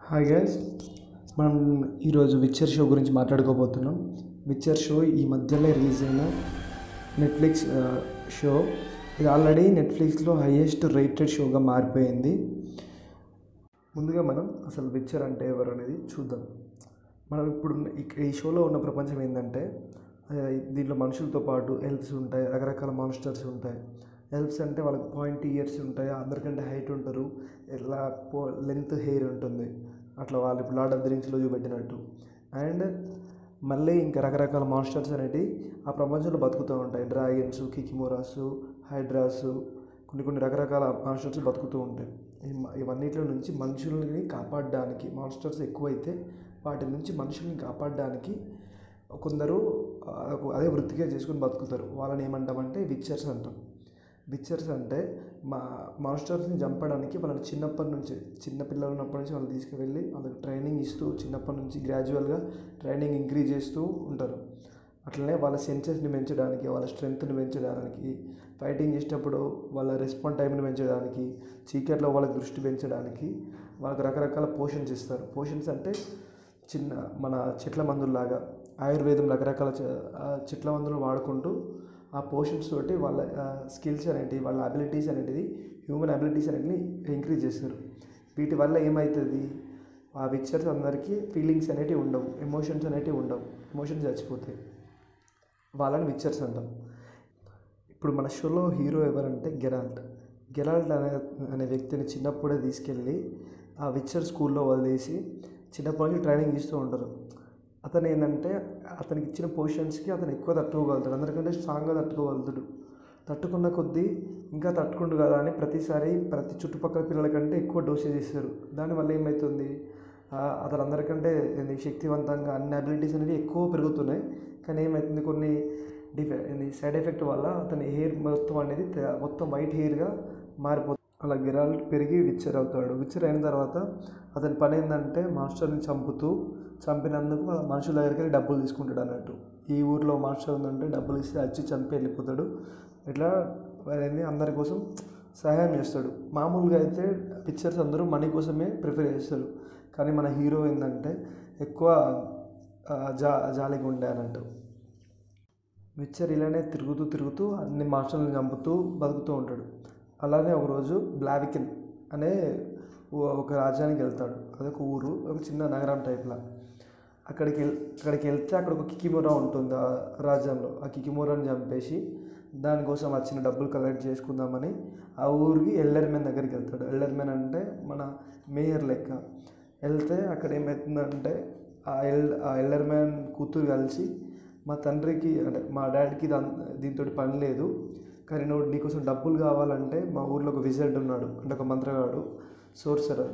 hi guys మనం ఈరోజు విచ్చర్ show గురించి మాట్లాడుకోబోతున్నాం విచ్చర్ షో ఈ మధ్యలో రిలీజ్ అయిన నెట్ఫ్లిక్స్ ఆ, షో ఇది ఆల్రెడీ నెట్ఫ్లిక్స్లో హైయెస్ట్ రేటెడ్ షోగా మారిపోయింది ముందుగా మనం అసలు విచ్చర్ అంటే ఎవరు అనేది చూద్దాం మనం ఇప్పుడు ఉన్న- ఇక్- ఈ షోలో ఉన్న ప్రపంచం ఏంటంటే ఆ, దీంట్లో మనుషులతో పాటు ఎల్ఫ్స్ ఉంటాయి రకరకాల మాన్స్టర్స్ ఉంటాయి ఎల్ఫ్స్ అంటే వాళ్ళకి పాయింట్ ఇయర్స్ ఉంటాయి అందరికంటే హైట్ ఉంటారు ఇలా పో లెంత్ హెయిర్ ఉంటుంది అట్లా వాళ్ళు ఇప్పుడు లార్డ్ ఆఫ్ ది రింగ్స్లో చూపెట్టినట్టు అండ్ మళ్ళీ ఇంకా రకరకాల మాన్స్టర్స్ అనేటివి ఆ ప్రపంచంలో బతుకుతూ ఉంటాయి డ్రాగన్స్ కికిమోరాస్ హైడ్రాస్ కొన్ని కొన్ని రకరకాల మాన్స్టర్స్ బతుకుతూ ఉంటాయి ఈ- ఇవన్నిటిలో నుంచి మనుషుల్ని కాపాడడానికి మాన్స్టర్స్ ఎక్కువైతే వాటి నుంచి మనుషుల్ని కాపాడడానికి కొందరు ఆ, అదే వృత్తిగా చేసుకుని బతుకుతారు వాళ్ళని ఏమంటామంటే విచ్చర్స్ అంటాం విచ్చర్స్ అంటే మా మాస్టర్స్ని చంపడానికి వాళ్ళని చిన్నప్పటి నుంచి చిన్న పిల్లలు ఉన్నప్పటి నుంచి వాళ్ళు తీసుకువెళ్ళి వాళ్ళకి ట్రైనింగ్ ఇస్తూ చిన్నప్పటి నుంచి గ్రాడ్యువల్గా ట్రైనింగ్ ఇంక్రీజ్ చేస్తూ ఉంటారు అట్లనే వాళ్ళ సెన్సెస్ని పెంచడానికి వాళ్ళ స్ట్రెంగ్త్ని పెంచడానికి ఫైటింగ్ చేసేటప్పుడు వాళ్ళ రెస్పాండ్ టైంని పెంచడానికి చీకట్లో వాళ్ళ దృష్టి పెంచడానికి వాళ్ళకి రకరకాల పోషన్స్ ఇస్తారు పోషన్స్ అంటే చిన్న మన చెట్ల మందుల్లాగా ఆయుర్వేదం రకరకాల చె- ఆ చెట్ల మందులు వాడుకుంటూ ఆ పోషన్స్ తోటి వాళ్ళ స్కిల్స్ అనేటివి వాళ్ళ అబిలిటీస్ అనేటివి హ్యూమన్ అబిలిటీస్ అనేటివి ఇంక్రీజ్ చేస్తారు వీటి వల్ల ఏమవుతుంది ఆ విచ్చర్స్ అందరికీ ఫీలింగ్స్ అనేటివి ఉండవు ఎమోషన్స్ అనేటివి ఉండవు ఎమోషన్స్ చచ్చిపోతాయి వాళ్ళని విచ్చర్స్ అంటాం ఇప్పుడు మన షోలో హీరో ఎవరంటే గెరాల్ట్ గెరాల్ట్ అనే అనే వ్యక్తిని చిన్నప్పుడే తీసుకెళ్ళి ఆ విచ్చర్ స్కూల్లో వదిలేసి చిన్నప్పటి నుంచి ట్రైనింగ్ ఇస్తూ ఉంటారు అతను ఏంటంటే అతనికి ఇచ్చిన పొజిషన్స్కి అతను ఎక్కువ తట్టుకోగలుగుతాడు అందరికంటే స్ట్రాంగ్గా తట్టుకోగలుగుతాడు తట్టుకున్న కొద్దీ ఇంకా తట్టుకుండు కదా అని ప్రతిసారి ప్రతి చుట్టుపక్కల పిల్లల కంటే ఎక్కువ డోసేజ్ ఇస్తారు దానివల్ల ఏమవుతుంది ఆ, అతను అందరికంటే ఏంది శక్తివంతంగా అన్ని అబిలిటీస్ అనేవి ఎక్కువ పెరుగుతున్నాయి కానీ ఏమవుతుంది కొన్ని డిఫె సైడ్ ఎఫెక్ట్ వల్ల అతని హెయిర్ మొత్తం అనేది త- మొత్తం వైట్ హెయిర్గా మారిపోతుంది అలా గిరాల్డ్ పెరిగి విచ్చర్ అవుతాడు విచ్చర్ అయిన తర్వాత అతని పని ఏంటంటే మాస్టర్ని చంపుతూ చంపినందుకు వాళ్ళ మనుషుల దగ్గరికి వెళ్ళి డబ్బులు తీసుకుంటాడు అన్నట్టు ఈ ఊర్లో మాస్టర్ ఉందంటే డబ్బులు ఇస్తే వచ్చి చంపి వెళ్ళిపోతాడు ఇట్లా వారిని అందరి కోసం సహాయం చేస్తాడు మామూలుగా అయితే పిక్చర్స్ అందరూ మనీ కోసమే ప్రిఫర్ చేస్తారు కానీ మన హీరో ఏంటంటే ఎక్కువ ఆ, జా జాలిగా ఉండే అన్నట్టు విచ్చర్ ఇలానే తిరుగుతూ తిరుగుతూ అన్ని మాస్టర్లను చంపుతూ బతుకుతూ ఉంటాడు అలానే ఒకరోజు బ్లావికిన్ అనే ఓ- ఒక రాజ్యానికి వెళ్తాడు అదొక ఊరు ఒక చిన్న నగరం టైప్లా అక్కడికి వెళ్ అక్కడికి వెళ్తే అక్కడ ఒక కికిమోరా ఉంటుంది ఆ రాజ్యంలో ఆ కికిమోరాని చంపేసి దానికోసం వచ్చిన డబ్బులు కలెక్ట్ చేసుకుందామని ఆ ఊరికి ఎల్డర్మెన్ దగ్గరికి వెళ్తాడు ఎల్డర్మెన్ అంటే మన మేయర్ లెక్క వెళ్తే అక్కడ ఏమవుతుందంటే ఆ ఎల్ ఆ ఎల్డర్మెన్ కూతురు కలిసి మా తండ్రికి అంటే మా డాడీకి దాని దీంతో పని లేదు కానీ నువ్వు నీకోసం డబ్బులు కావాలంటే మా ఊర్లో ఒక విజర్డ్ ఉన్నాడు అంటే ఒక మంత్రగాడు సోర్సరర్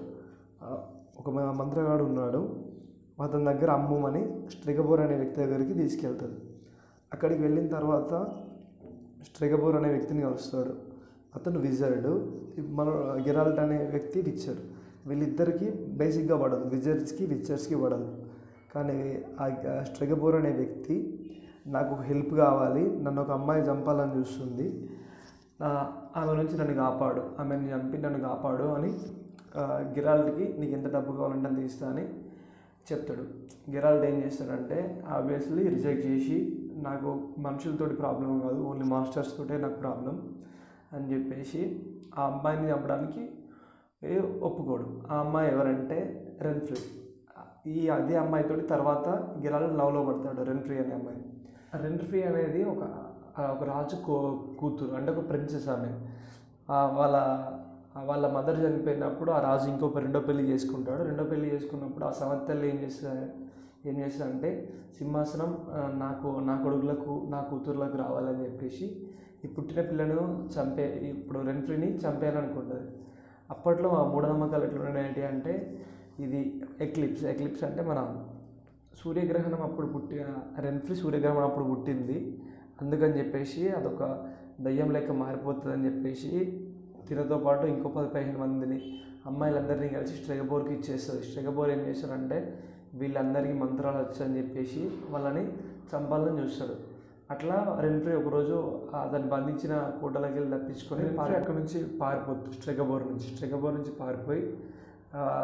ఒక మ- మంత్రగాడు ఉన్నాడు అతని దగ్గర అమ్మమని స్ట్రిగబోర్ అనే వ్యక్తి దగ్గరికి తీసుకెళ్తాడు అక్కడికి వెళ్ళిన తర్వాత స్ట్రిగబోర్ అనే వ్యక్తిని కలుస్తాడు అతను విజర్డ్ మన గెరాల్ట్ అనే వ్యక్తి విచ్చర్ వీళ్ళిద్దరికి బేసిక్గా పడదు విజర్స్కి విచ్చర్స్కి పడదు కానీ ఆ స్ట్రిగబోర్ అనే వ్యక్తి నాకు హెల్ప్ కావాలి నన్ను ఒక అమ్మాయి చంపాలని చూస్తుంది ఆ, ఆమె నుంచి నన్ను కాపాడు ఆమెను చంపి నన్ను కాపాడు అని ఆ, గిరాల్ట్కి నీకు ఎంత డబ్బు కావాలంటే అంత ఇస్తా అని చెప్తాడు గెరాల్డ్ ఏం చేస్తాడంటే ఆబ్వియస్లీ రిజెక్ట్ చేసి నాకు మనుషులతోటి ప్రాబ్లం కాదు ఓన్లీ మాస్టర్స్ తోటే నాకు ప్రాబ్లం అని చెప్పేసి ఆ అమ్మాయిని చంపడానికి ఏ ఒప్పుకోడు ఆ అమ్మాయి ఎవరంటే రెన్ఫ్రీ ఈ అదే అమ్మాయితోటి తర్వాత గిరాల్డ్ లవ్లో పడతాడు రెన్ఫ్రీ అనే అమ్మాయి రెన్ఫ్రీ అనేది ఒక ఆ ఒక రాజు కూ కూతురు అంటే ఒక ప్రిన్సెస్ ఆమె ఆ వాళ్ళ ఆ వాళ్ళ మదర్ చనిపోయినప్పుడు ఆ రాజు ఇంకో రెండో పెళ్లి చేసుకుంటాడు రెండో పెళ్లి చేసుకున్నప్పుడు ఆ సమంతల్లి ఏం చేస్తా ఏం చేస్తారంటే సింహాసనం ఆ, నాకు నా కొడుకులకు నా కూతుర్లకు రావాలని చెప్పేసి ఈ పుట్టిన పిల్లను చంపే ఇప్పుడు రెన్ఫ్రీని చంపేయాలనుకుంటుంది అప్పట్లో ఆ మూఢనమ్మకాలు ఎట్లా ఉన్నాయంటే అంటే ఇది ఎక్లిప్స్ ఎక్లిప్స్ అంటే మన సూర్యగ్రహణం అప్పుడు పుట్టి రెన్ఫ్రీ సూర్యగ్రహణం అప్పుడు పుట్టింది అందుకని చెప్పేసి అదొక దయ్యం లెక్క మారిపోతుందని చెప్పేసి తినతో పాటు ఇంకో పది పదిహేను మందిని అమ్మాయిలందరినీ కలిసి స్ట్రెగబోర్కి ఇచ్చేస్తుంది స్ట్రెగబోర్ ఏం చేస్తాడంటే వీళ్ళందరికీ మంత్రాలు వచ్చని చెప్పేసి వాళ్ళని చంపాలని చూస్తాడు అట్లా రెన్ఫ్రీ ఒకరోజు అతను బంధించిన కోటలోకి వెళ్ళి తప్పించుకొని రెన్ఫ్రీ అక్కడ నుంచి పారిపోతుంది స్ట్రెగబోర్ నుంచి స్ట్రెగబోర్ నుంచి పారిపోయి ఆ,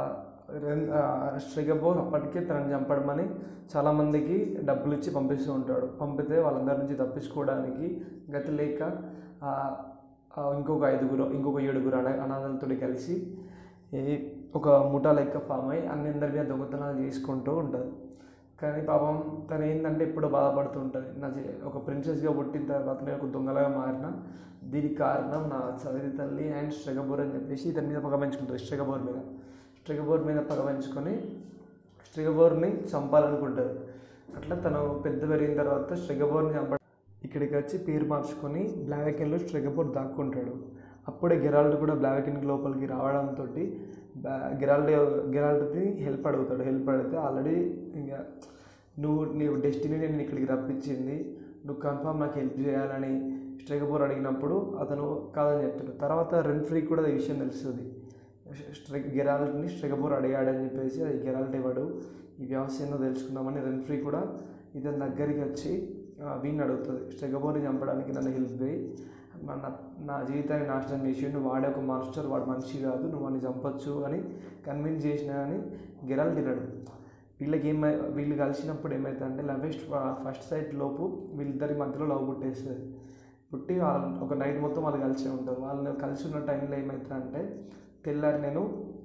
స్ట్రిగబోర్ అప్పటికే తనని చంపడమని చాలామందికి డబ్బులు ఇచ్చి పంపిస్తూ ఉంటాడు పంపితే వాళ్ళందరి నుంచి తప్పించుకోవడానికి గతి లేక ఆ, ఆ ఇంకొక ఐదుగురు ఇంకొక ఏడుగురు అన అనాథలతో కలిసి ఈ ఒక ముఠా లెక్క ఫామ్ అయ్యి అన్ని అందరి మీద దొంగతనాలు చేసుకుంటూ ఉంటుంది కానీ పాపం తను ఏంటంటే ఇప్పుడు బాధపడుతూ ఉంటుంది నా జీ- ఒక ప్రిన్సెస్గా పుట్టిన తర్వాత నేను ఒక దొంగలాగా మారిన దీనికి కారణం నా చదివి తల్లి అండ్ స్ట్రగబోర్ అని చెప్పేసి ఇతని మీద పగ పెంచుకుంటుంది స్ట్రగబోర్ మీద స్ట్రగబోర్ మీద పగ పెంచుకొని స్ట్రిగబోర్ని చంపాలనుకుంటుంది అట్లా తను పెద్ద పెరిగిన తర్వాత స్ట్రిగబోర్ని చంప ఇక్కడికి వచ్చి పేరు మార్చుకొని బ్లావెకిన్లో స్ట్రిగబోర్ దాక్కుంటాడు అప్పుడే గెరాల్డ్ కూడా బ్లావెకిన్ లోపలికి రావడంతో గెరాల్డ్ గెరాల్డ్ని హెల్ప్ అడుగుతాడు హెల్ప్ అడిగితే ఆల్రెడీ ఇంకా నువ్వు నీ డెస్టినీ నేను ఇక్కడికి రప్పించింది నువ్వు కన్ఫామ్ నాకు హెల్ప్ చేయాలని స్ట్రైగబోర్ అడిగినప్పుడు అతను కాదని చెప్తాడు తర్వాత రెన్ఫ్రీ కూడా ఈ విషయం తెలుస్తుంది స్ట్రైక్ గెరాల్ట్ని స్ట్రైగబోర్ అడిగాడని చెప్పేసి అది గెరాల్ట్ ఇవ్వడు ఈ వ్యవస్థ ఏందో తెలుసుకుందామని రెన్ఫ్రీ కూడా ఇతని దగ్గరికి వచ్చి ఆ, వీడిని అడుగుతుంది స్ట్రైగబోర్ని చంపడానికి నన్ను హెల్ప్ చేయి మన నా జీవితాన్ని నాశనం చేసిండు వాడే ఒక మాస్టర్ వాడు మనిషి కాదు నువ్వు వాడిని చంపొచ్చు అని కన్విన్స్ చేసినా కానీ గెరాల్ట్ తినడు వీళ్ళకి ఏమై వీళ్ళు కలిసినప్పుడు ఏమవుతుందంటే లవెస్ట్ ఫస్ట్ సైట్ లోపు వీళ్ళిద్దరి మధ్యలో లవ్ పుట్టేస్తుంది పుట్టి వాళ్ళు ఒక నైట్ మొత్తం వాళ్ళు కలిసే ఉంటారు వాళ్ళు కలిసి ఉన్న టైంలో ఏమవుతుందంటే తెల్లారి నేను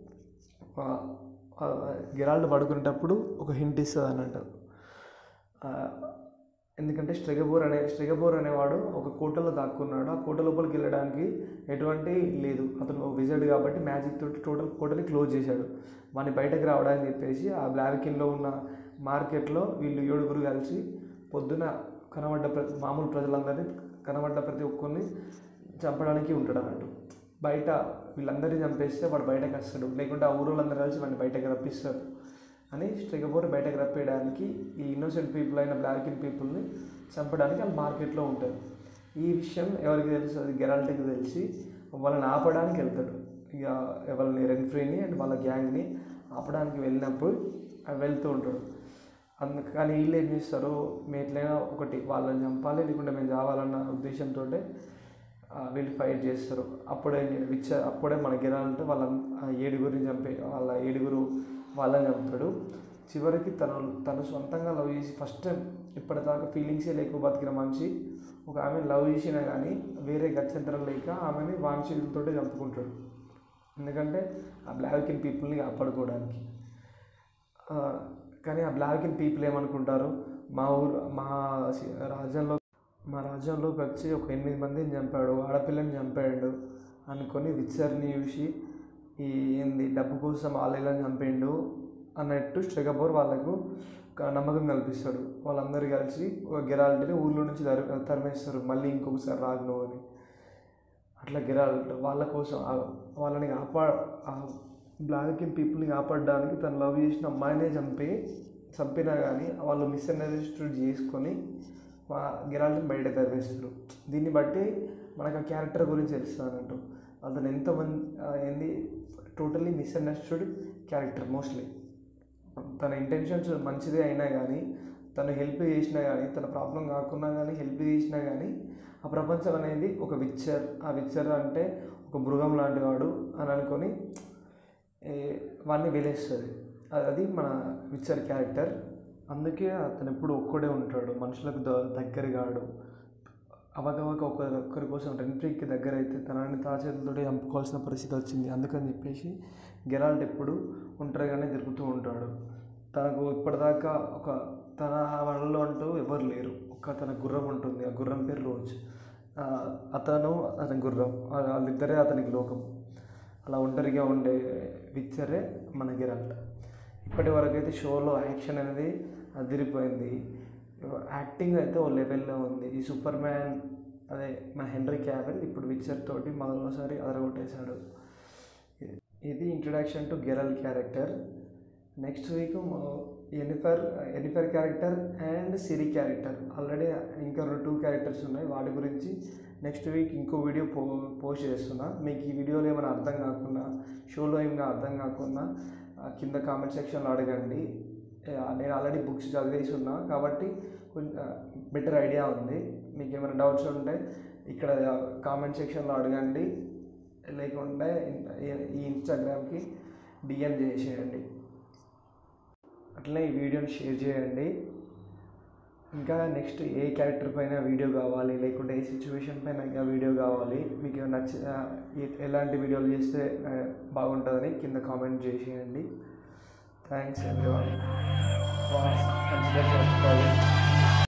గెరాల్డ్ పడుకునేటప్పుడు ఒక హింట్ ఇస్తుంది అని అంటారు ఆ, ఎందుకంటే స్ట్రెగబోర్ అనే స్ట్రెగబోర్ అనేవాడు ఒక కోటలో దాక్కున్నాడు ఆ కోట లోపలికి వెళ్ళడానికి ఎటువంటి లేదు అతను విజర్డ్ కాబట్టి మ్యాజిక్ తోటి టోటల్ కోటని క్లోజ్ చేశాడు వాడిని బయటకు రావడానికి చెప్పేసి ఆ బ్లావికిన్లో ఉన్న మార్కెట్లో వీళ్ళు ఏడుగురు కలిసి పొద్దున కనబడ్డ ప్రతి మామూలు ప్రజలందరినీ కనబడ్డ ప్రతి ఒక్కరిని చంపడానికి ఉంటాడు అన్నట్టు బయట వీళ్ళందరినీ చంపేస్తే వాడు బయటకు వస్తాడు లేకుంటే ఆ ఊరోళ్ళందరూ కలిసి వాడిని బయటకు రప్పిస్తారు అని స్ట్రిగబోర్ బయటకు రప్పేయడానికి ఈ ఇన్నోసెంట్ పీపుల్ అయిన బ్లాకిన్ పీపుల్ని చంపడానికి వాళ్ళు మార్కెట్లో ఉంటారు ఈ విషయం ఎవరికి తెలుసు అది గెరాల్ట్కి తెలిసి వాళ్ళని ఆపడానికి వెళ్తాడు ఇక వాళ్ళని రెన్ఫ్రీని అండ్ వాళ్ళ గ్యాంగ్ని ఆపడానికి వెళ్ళినప్పుడు ఆ వెళ్తూ ఉంటాడు అందు కానీ వీళ్ళు ఏం చేస్తారు మేము ఎట్లయినా ఒకటి వాళ్ళని చంపాలి లేకుంటే మేము చావాలన్న ఉద్దేశంతో వీళ్ళు ఫైట్ చేస్తారు అప్పుడే విచ్చ అప్పుడే మన గెరాలంటే వాళ్ళ ఆ ఏడుగురిని చంపే వాళ్ళ ఏడుగురు వాళ్ళని చంపుతాడు చివరికి తను తను సొంతంగా లవ్ చేసి ఫస్ట్ టైం ఇప్పటిదాకా ఫీలింగ్సే లేక బతికిన మనిషి ఒక ఆమె లవ్ చేసినా కానీ వేరే గత్యంతరం లేక ఆమెని వాంఛీలతో చంపుకుంటాడు ఎందుకంటే ఆ బ్లాక్ పీపుల్ని కాపాడుకోవడానికి ఆ, కానీ ఆ బ్లాక్ ఇన్ పీపుల్ ఏమనుకుంటారు మా ఊరు మా సి- రాజ్యంలో మా రాజ్యంలోకి వచ్చి ఒక ఎనిమిది మందిని చంపాడు ఆడపిల్లని చంపాడు అనుకొని విచ్చర్ని చూసి ఈ ఏంది డబ్బు కోసం వాళ్ళని చంపిండు అన్నట్టు స్ట్రెగబోర్ వాళ్ళకు ఒక నమ్మకం కల్పిస్తాడు వాళ్ళందరూ కలిసి ఒక గెరాల్ట్ని ఊర్లో నుంచి తరి తరిమేస్తారు మళ్ళీ ఇంకొకసారి రాగను అని అట్లా గెరాల్ట్ వాళ్ళ కోసం ఆ- వాళ్ళని కాపా ఆ బ్లాక్ ఇన్ పీపుల్ని కాపాడడానికి తను లవ్ చేసిన అమ్మాయినే చంపి చంపినా కానీ వాళ్ళు మిస్అండర్స్టూడ్ చేసుకొని వా గెరాల్ట్ని బయట తరివేస్తారు దీన్ని బట్టి మనకు ఆ క్యారెక్టర్ గురించి తెలుస్తుంది అన్నట్టు అతను ఎంతమంది ఆ, ఏంది టోటల్లీ మిస్అండర్స్టూడ్ క్యారెక్టర్ మోస్ట్లీ తన ఇంటెన్షన్స్ మంచిదే అయినా కానీ తను హెల్ప్ చేసినా కానీ తన ప్రాబ్లం కాకున్నా కానీ హెల్ప్ చేసినా కానీ ఆ ప్రపంచం అనేది ఒక విచ్చర్ ఆ విచ్చర్ అంటే ఒక మృగం లాంటి వాడు అని అనుకొని ఏ, వాడిని వెలేస్తుంది అది మన విచ్చర్ క్యారెక్టర్ అందుకే అతను ఎప్పుడు ఒక్కడే ఉంటాడు మనుషులకు ద దగ్గర కాడు అవగవక ఒకరి ఒక్కరి కోసం రెన్ఫ్రీకి దగ్గర అయితే తనని తా చేతులతోటి చంపుకోవాల్సిన పరిస్థితి వచ్చింది అందుకని చెప్పేసి గెరాల్ట్ ఎప్పుడు ఒంటరిగానే తిరుగుతూ ఉంటాడు తనకు ఇప్పటిదాకా ఒక తన వాళ్ళలో అంటూ ఎవరు లేరు ఒక తన గుర్రం ఉంటుంది ఆ గుర్రం పేరు రోజ్ ఆ, అతను అతని గుర్రం ఆ- వాళ్ళిద్దరే అతనికి లోకం అలా ఒంటరిగా ఉండే విచ్చరే మన గెరాల్ట్ ఇప్పటి వరకు అయితే షోలో యాక్షన్ అనేది అదిరిపోయింది యాక్టింగ్ అయితే ఓ లెవెల్లో ఉంది ఈ సూపర్ మ్యాన్ అదే మన హెన్రీ క్యావెల్ ఇప్పుడు విచ్చర్ తోటి మొదటిసారి అదరగొట్టేశాడు ఇది ఇంట్రడక్షన్ టు గెరల్ character next week Yennefer Yennefer character and Ciri character already ఇంకా రెండు టూ క్యారెక్టర్స్ ఉన్నాయి వాటి గురించి నెక్స్ట్ వీక్ ఇంకో వీడియో పో పోస్ట్ చేస్తున్నా మీకు ఈ వీడియోలో ఏమైనా అర్థం కాకుండా షోలో ఏమైనా అర్థం కాకుండా ఆ, కింద కామెంట్ సెక్షన్లో అడగండి ఆ, నేను ఆల్రెడీ బుక్స్ చదివేసి ఉన్నా కాబట్టి కొంచెం బెటర్ ఐడియా ఉంది మీకు ఏమైనా డౌట్స్ ఉంటే ఇక్కడ కామెంట్ సెక్షన్లో అడగండి లేకుంటే ఈ ఇన్స్టాగ్రామ్కి డిఎం చేసేయండి అట్లనే ఈ వీడియోని షేర్ చేయండి ఇంకా నెక్స్ట్ ఏ క్యారెక్టర్ పైన వీడియో కావాలి లేకుంటే ఏ సిచ్యువేషన్ పైన ఇంకా వీడియో కావాలి మీకు నచ్చిన ఎ- ఎలాంటి వీడియోలు చేస్తే ఆ, బాగుంటుందని కింద కామెంట్ చేసేయండి thanks everyone for consider subscribing